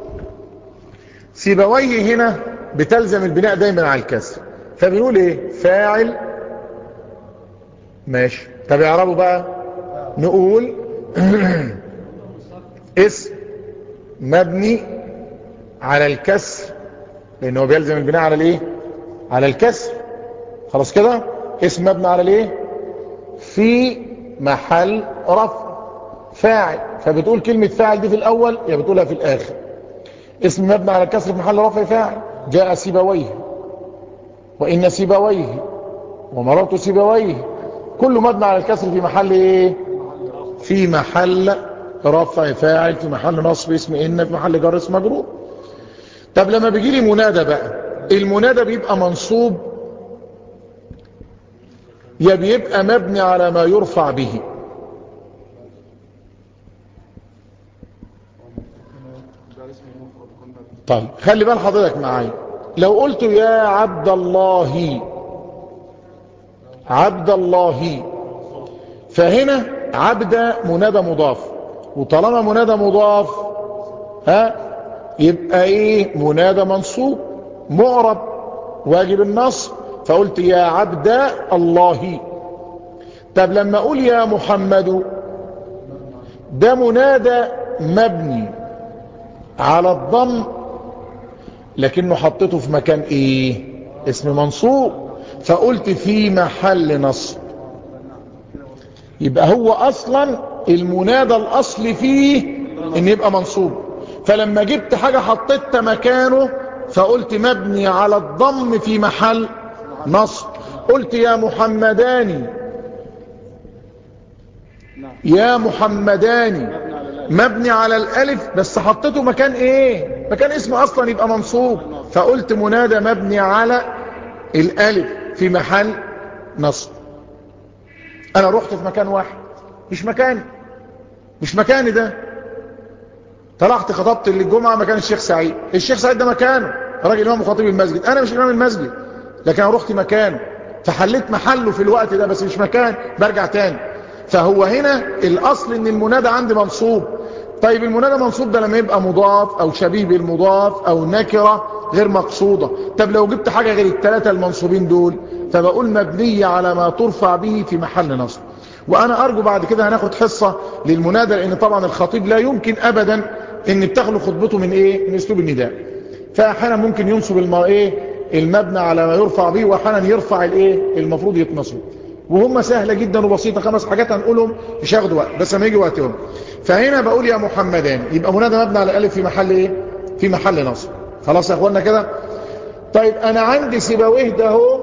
سيباويه هنا بتلزم البناء دايما على الكسر فبنقول ايه فاعل ماشي طب اعربوا بقى نقول اسم مبني على الكسر لانه بيلزم البناء على الايه على الكسر خلاص كده اسم مبني على الايه في محل رفع فاعل فبتقول كلمة فاعل دي في الاول يا بتقولها في الاخر اسم مبني على الكسر في محل رفع فاعل جاء سيبويه وان سيبويه ومررت سيبويه كله مبني على الكسر في محل ايه في محل رفع فاعل في محل نصب اسم ان في محل جر اسم مجرور طب لما بيجي لي منادى بقى المنادى بيبقى منصوب يا بيبقى مبني على ما يرفع به ده اسم مفرد كنا طيب خلي بال حضرتك معايا لو قلت يا عبد الله عبد الله فهنا عبد منادى مضاف وطالما منادى مضاف ها يبقى ايه منادى منصوب معرب واجب النصب فقلت يا عبد الله طب لما اقول يا محمد ده منادى مبني على الضم لكنه حطيته في مكان ايه اسم منصوب فقلت في محل نصب يبقى هو اصلا المنادى الاصلي فيه ان يبقى منصوب فلما جبت حاجة حطيت مكانه فقلت مبني على الضم في محل نصب قلت يا محمداني نعم يا محمداني مبني على الالف مبني على الالف بس حطيته مكان ايه مكان اسمه اصلا يبقى منصوب فقلت منادى مبني على الالف في محل نصب انا رحت في مكان واحد مش مكاني مش مكاني ده طلعت خطبت للجمعة مكان الشيخ سعيد الشيخ سعيد ده مكانه راجل امام وخطيب المسجد انا مش امام المسجد لكن انا رحت مكانه فحليت محله في الوقت ده بس مش مكان برجع تاني فهو هنا الاصل ان المنادى عندي منصوب طيب المنادى منصوب ده لما يبقى مضاف او شبيه بالمضاف او نكرة غير مقصودة طب لو جبت حاجة غير الثلاثة المنصوبين دول فبقول مبنية على ما ترفع به في محل نصب وانا ارجو بعد كده هناخد حصة للمنادى لان طبعا الخطيب لا يمكن ابدا ان بتخلو خطبته من ايه من اسلوب النداء فاحيانا ممكن ينصب الم... ايه المبنى على ما يرفع به واحيانا يرفع الايه المفروض يتنصب وهم سهلة جدا وبسيطة خمس حاجات هنقولهم مش هياخدوا وقت بس لما يجي وقتهم فهنا بقول يا محمدان يبقى منادى مبنى على الالف في محل ايه في محل نصب خلاص يا اخوانا كده طيب انا عندي سيبويه ده هو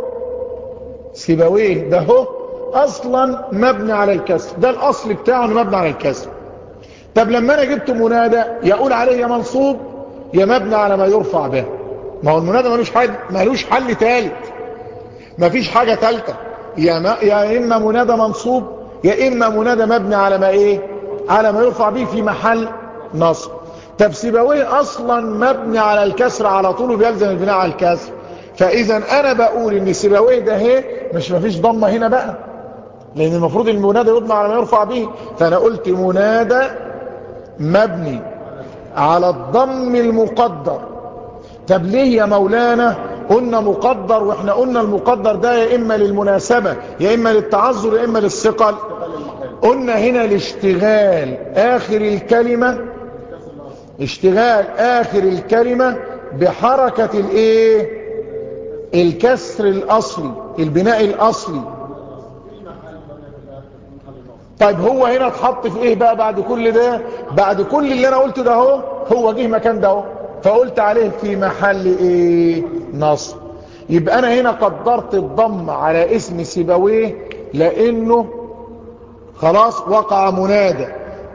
سيبويه ده هو اصلا مبني على الكسر ده الاصل بتاعه انه مبني على الكسر طب لما انا جبت منادى يقول عليه يا منصوب يا مبني على ما يرفع به ما هو المنادى ملوش حل ملوش حل ثالث مفيش حاجة ثالثه يا, ما يا اما منادى منصوب يا اما منادى مبني على ما ايه على ما يرفع به في محل نصب طب سيبويه اصلا مبني على الكسر على طول وبيلزم البناء على الكسر فاذا انا بقول ان سيبويه ده هي مش مفيش ضمه هنا بقى لان المفروض المنادى يبنى على ما يرفع به فانا قلت منادى مبني على الضم المقدر طب ليه يا مولانا قلنا مقدر واحنا قلنا المقدر ده يا اما للمناسبة يا اما للتعذر يا اما للثقل قلنا هنا الاشتغال اخر الكلمة اشتغال اخر الكلمة بحركة الايه الكسر الاصلي البناء الاصلي طيب هو هنا اتحط في ايه بقى بعد كل ده بعد كل اللي انا قلته ده اهو هو جه مكان ده اهو فقلت عليه في محل ايه نصب يبقى انا هنا قدرت الضم على اسم سيبويه لانه خلاص وقع منادى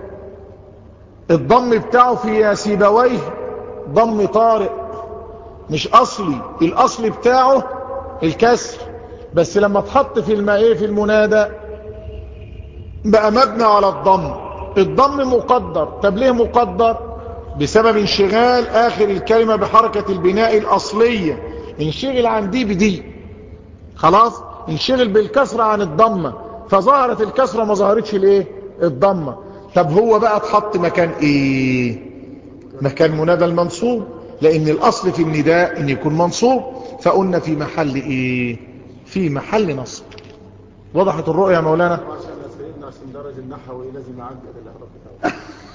الضم بتاعه في سيبويه ضم طارئ مش اصلي الاصل بتاعه الكسر بس لما اتحط في الماء في المنادى بقى مبنى على الضم الضم مقدر طب ليه مقدر بسبب انشغال اخر الكلمة بحركة البناء الاصلية انشغل عن دي بدي خلاص انشغل بالكسرة عن الضمة فظهرت الكسرة ما ظهرتش الايه الضمة طب هو بقى اتحط مكان ايه مكان منادى المنصوب لان الاصل في النداء ان يكون منصوب فقلنا في محل ايه في محل نصب وضحت الرؤية يا مولانا عشان يا سيدنا عشان درج النحوي لازم يعدل الاعراب بتاعه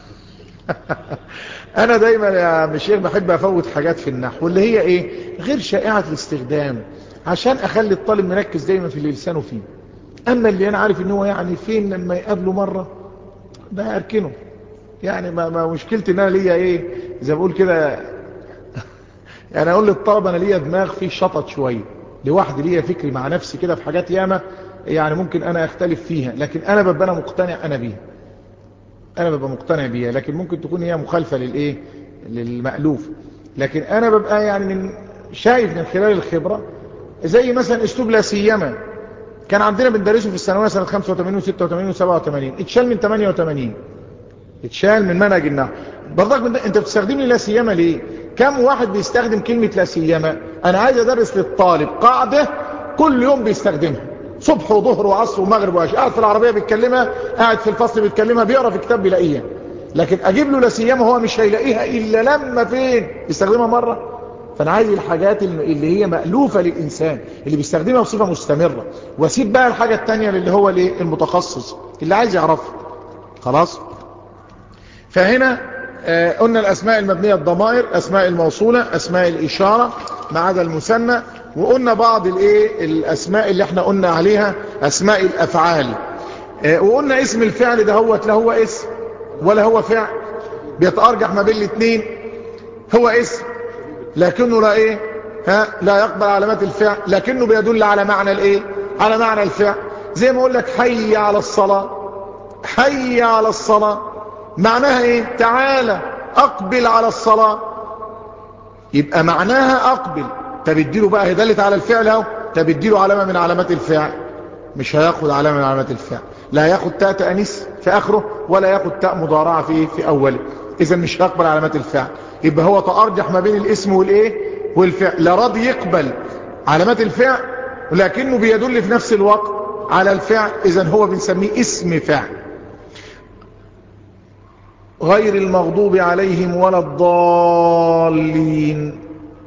انا دايما يا مشيخ بحب افوت حاجات في النحو اللي هي ايه غير شائعة الاستخدام عشان اخلي الطالب مركز دايما في اللي لسانه فيه اما اللي انا عارف ان هو يعني فين لما يقابله مرة بقى اركنه يعني ما, ما مشكلتي ان انا ليا ايه زي ما بقول كده يعني اقول للطلبة انا ليا دماغ فيه شطط شوية لوحدي ليا فكري مع نفسي كده في حاجات ياما يعني ممكن انا اختلف فيها لكن انا ببقى انا مقتنع انا بيها انا ببقى مقتنع بيها لكن ممكن تكون هي مخالفة للايه للمألوف لكن انا ببقى يعني من شايف من خلال الخبرة زي مثلا اسلوب لا سيما كان عندنا بندرسه في الثانويه سنة 85 و86 و87 اتشال من 88 اتشال من منهج النحو برضك من ده انت بتستخدم لي لا سيما ليه كم واحد بيستخدم كلمة لا سيما انا عايز ادرس للطالب قاعدة كل يوم بيستخدمها صبح وظهر وعصر ومغرب وعشاء قاعد في العربية بيتكلمها قاعد في الفصل بيتكلمها بيقرا في كتاب بيلاقيها لكن اجيب له لا سيما هو مش هيلاقيها الا لما فين بيستخدمها مرة فانا عايز الحاجات اللي هي مألوفة للإنسان اللي بيستخدمها بصفة مستمرة واسيب بقى الحاجة التانية اللي هو الايه المتخصص اللي عايز يعرفها خلاص فهنا آه قلنا الأسماء المبنية الضمائر أسماء الموصولة أسماء الإشارة ما عدا المثنى وقلنا بعض الايه الأسماء اللي احنا قلنا عليها أسماء الأفعال آه وقلنا اسم الفعل ده هو لا هو اسم ولا هو فعل بيتأرجح ما بين الاثنين هو اسم لكنه لا ايه ها لا يقبل علامات الفعل لكنه بيدل على معنى الايه على معنى الفعل زي ما اقول لك حي على الصلاة حي على الصلاة معناها ايه تعالى اقبل على الصلاة يبقى معناها اقبل تبديله بقى هدلت على الفعل اهو تبديله علامة من علامات الفعل مش هياخد علامة من علامات الفعل لا ياخد تاء تأنيس في اخره ولا ياخد تاء مضارعة في في اوله اذا مش هيقبل علامات الفعل يبقى هو تأرجح ما بين الاسم والايه والفعل لا راضي يقبل علامات الفعل ولكنه بيدل في نفس الوقت على الفعل اذا هو بنسميه اسم فعل غير المغضوب عليهم ولا الضالين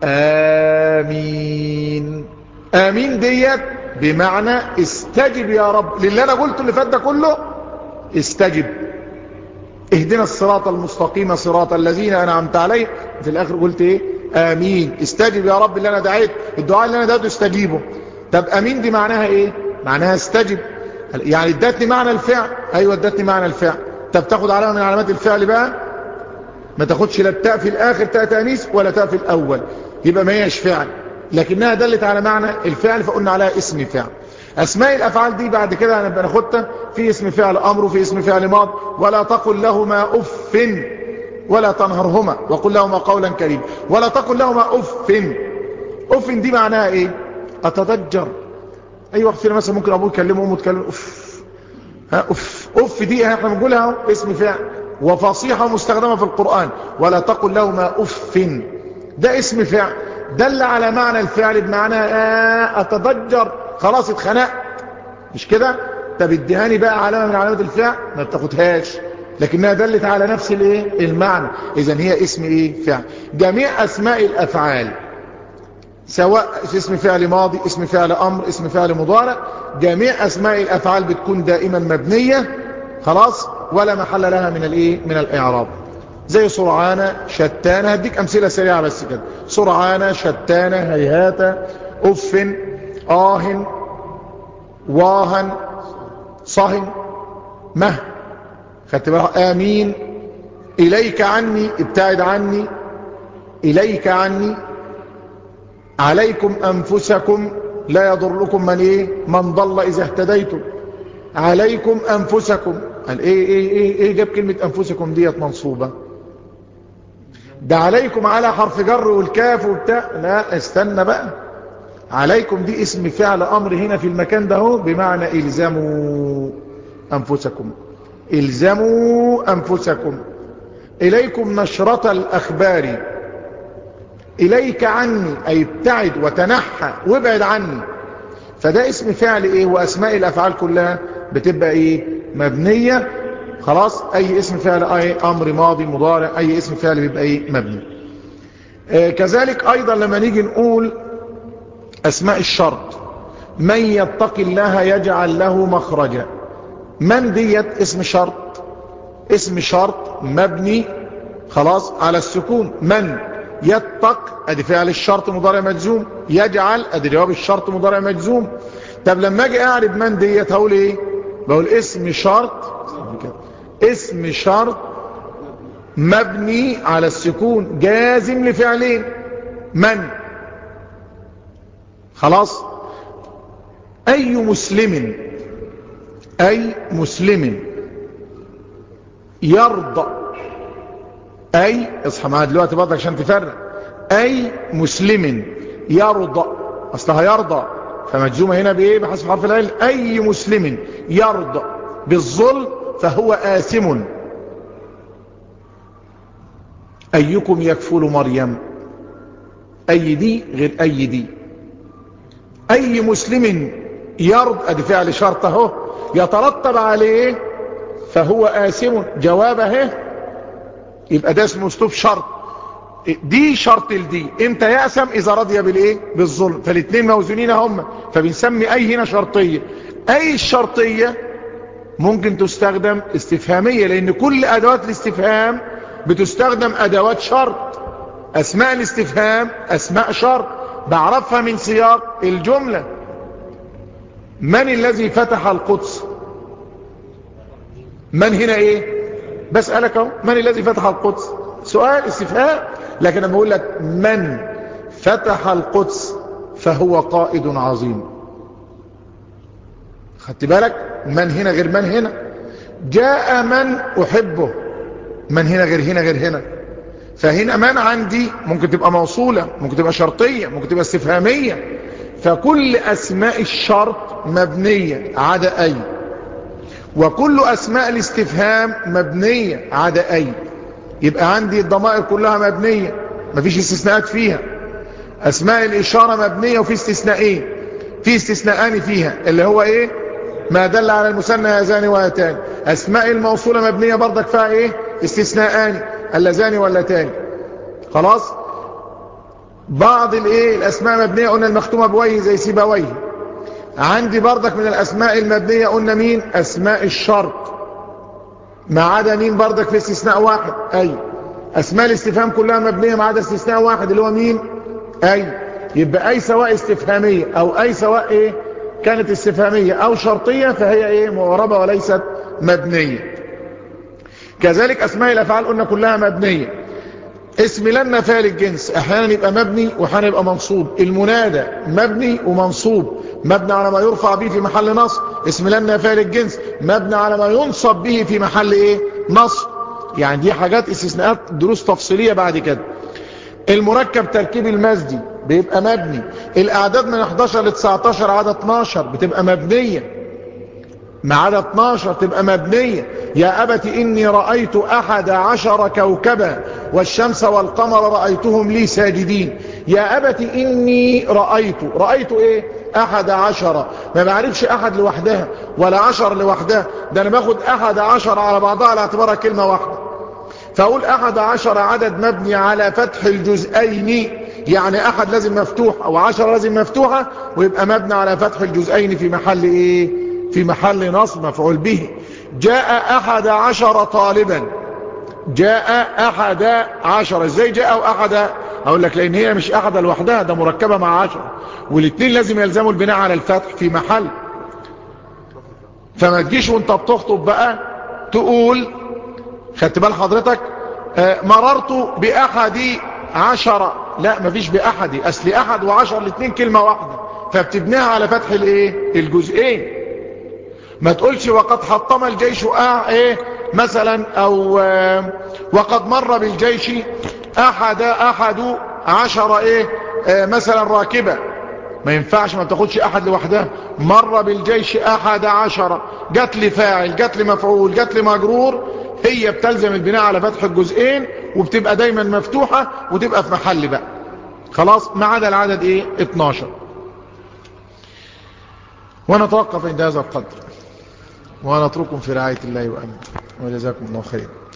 آمين آمين ديت بمعنى استجب يا رب للي أنا قلته اللي فات ده كله استجب اهدنا الصراط المستقيم صراط الذين أنعمت عليه في الآخر قلت ايه آمين استجب يا رب اللي أنا دعيت الدعاء اللي أنا دعيته استجيبه طب آمين دي معناها ايه معناها استجب يعني ادتني معنى الفعل ايوه ادتني معنى الفعل طب تاخد علامة من علامات الفعل بقى ما تاخدش لا التاء في الاخر تاء تانيث ولا تاء في الاول يبقى ما هيش فعل لكنها دلت على معنى الفعل فقلنا عليها اسم فعل اسماء الافعال دي بعد كده هنبقى ناخدها في اسم فعل امر وفي اسم فعل ماض ولا تقل لهما اف ولا تنهرهما وقل لهما قولا كريما ولا تقل لهما اف اف دي معناها ايه اتضجر اي واحد فينا مثلا ممكن ابوه يكلمه امه تكلم اف ها اف اف دي احنا بنقولها اسم فعل وفصيحة مستخدمة في القرآن ولا تقل لهما اف ده اسم فعل دل على معنى الفعل بمعنى آه اتضجر خلاص اتخنقت مش كده طب اديهاني بقى علامة من علامات الفعل ما بتاخدهاش لكنها دلت على نفس الايه المعنى اذا هي اسم ايه فعل جميع اسماء الافعال سواء اسم فعل ماضي اسم فعل امر اسم فعل مضارع جميع اسماء الافعال بتكون دائما مبنية خلاص ولا محل لها من الايه من الاعراب زي سرعانة شتانة هديك امثلة سريعة بس كده سرعانة شتانة هيهاتة اف اه واهن صهن مه خدت بالك امين اليك عني ابتعد عني إليك عني عليكم أنفسكم لا يضركم من إيه من ضل إذا اهتديتم عليكم أنفسكم قال إيه إيه إيه, إيه جاب كلمة أنفسكم ديت منصوبة ده عليكم على حرف جر والكاف وبتاع لا استنى بقى عليكم دي اسم فعل أمر هنا في المكان ده هو بمعنى إلزموا أنفسكم إلزموا أنفسكم إليكم نشرة الأخبار إليك عني أي ابتعد وتنحى وابعد عني فده اسم فعل إيه وأسماء الأفعال كلها بتبقى إيه مبنية خلاص أي اسم فعل أي أمر ماضي مضارع أي اسم فعل بيبقى إيه مبني آه كذلك أيضا لما نيجي نقول أسماء الشرط من يتق الله يجعل له مخرجا من ديت اسم شرط اسم شرط مبني خلاص على السكون من يتق ادي فعل الشرط مضارع مجزوم يجعل ادي جواب الشرط مضارع مجزوم طب لما اجي اعرف من ديت هقول ايه بقول اسم شرط اسم شرط مبني على السكون جازم لفعلين من خلاص اي مسلم اي مسلم يرضى اي اصحى معايا دلوقتي برضك عشان تفرق اي مسلم يرضى اصلها يرضى فمجزومه هنا بايه بحسب حرف العلم اي مسلم يرضى بالظلم فهو آثم ايكم يكفل مريم اي دي غير اي دي اي مسلم يرضى ادي فعل شرط اهو يترتب عليه فهو آثم جوابه يبقى ده اسمه اسلوب شرط دي شرط لدي امتى يأسم اذا رضي بالايه بالظلم فالاثنين موزونين هم فبنسمي اي هنا شرطية اي الشرطية ممكن تستخدم استفهامية لان كل ادوات الاستفهام بتستخدم ادوات شرط اسماء الاستفهام اسماء شرط بعرفها من سياق الجملة من الذي فتح القدس من هنا ايه بسألك اهو من الذي فتح القدس سؤال استفهام لكن انا بقول لك من فتح القدس فهو قائد عظيم خدت بالك من هنا غير من هنا جاء من احبه من هنا غير هنا غير هنا فهنا من عندي ممكن تبقى موصولة ممكن تبقى شرطية ممكن تبقى استفهامية فكل اسماء الشرط مبنية عدا اي وكل اسماء الاستفهام مبنية عدا اي يبقى عندي الضمائر كلها مبنية مفيش استثناءات فيها اسماء الاشارة مبنية وفي استثناءين في استثناءان فيها اللي هو ايه ما دل على المثنى يزان ويتان اسماء الموصولة مبنية برضك فيها ايه استثناءان اللذان واللتان خلاص بعض الايه الاسماء مبنية قلنا المختومة بويه زي سيبويه عندي برضك من الاسماء المبنية قلنا مين اسماء الشرط ما عدا مين برضك في استثناء واحد اي اسماء الاستفهام كلها مبنية ما عدا استثناء واحد اللي هو مين اي يبقى اي سواء استفهامية او اي سواء ايه كانت استفهامية او شرطية فهي ايه معربة وليست مبنية كذلك اسماء الافعال قلنا كلها مبنية اسم لن فعل الجنس احيانا يبقى مبني واحيانا يبقى منصوب المنادى مبني ومنصوب مبني على ما يرفع به في محل نصب اسم لن فعل الجنس مبني على ما ينصب به في محل ايه نصب يعني دي حاجات استثناءات دروس تفصيلية بعد كده المركب تركيب المزدي بيبقى مبني الاعداد من 11 ل 19 عدد 12 بتبقى مبنية ما عدا 12 تبقى مبنية يا أبت إني رأيت أحد عشر كوكبا والشمس والقمر رأيتهم لي ساجدين يا أبت إني رأيت رأيت إيه أحد عشر ما بعرفش أحد لوحدها ولا عشر لوحدها ده أنا باخد أحد عشر على بعضها على اعتبارها كلمة واحدة فأقول أحد عشر عدد مبني على فتح الجزئين يعني أحد لازم مفتوح أو عشر لازم مفتوحة ويبقى مبني على فتح الجزئين في محل إيه في محل نصب مفعول به جاء أحد عشر طالبا جاء أحد عشر ازاي جاء أحد أقول لك لأن هي مش أحد لوحدها ده مركبة مع عشر والاثنين لازم يلزموا البناء على الفتح في محل فما تجيش وانت بتخطب بقى تقول خدت بال حضرتك آه مررت بأحد عشر لا مفيش بأحد أصل أحد وعشر الاثنين كلمة واحدة فبتبنيها على فتح الايه الجزئين ما تقولش وقد حطم الجيش آه ايه مثلا او آه وقد مر بالجيش احد احد عشر ايه آه مثلا راكبة ما ينفعش ما تاخدش احد لوحدها مر بالجيش احد عشر جات لي فاعل جات لي مفعول جات لي مجرور هي بتلزم البناء على فتح الجزئين وبتبقى دايما مفتوحة وتبقى في محل بقى خلاص ما عدا العدد ايه 12 ونتوقف عند هذا القدر ونترككم في رعاية الله وأمن وجزاكم الله خير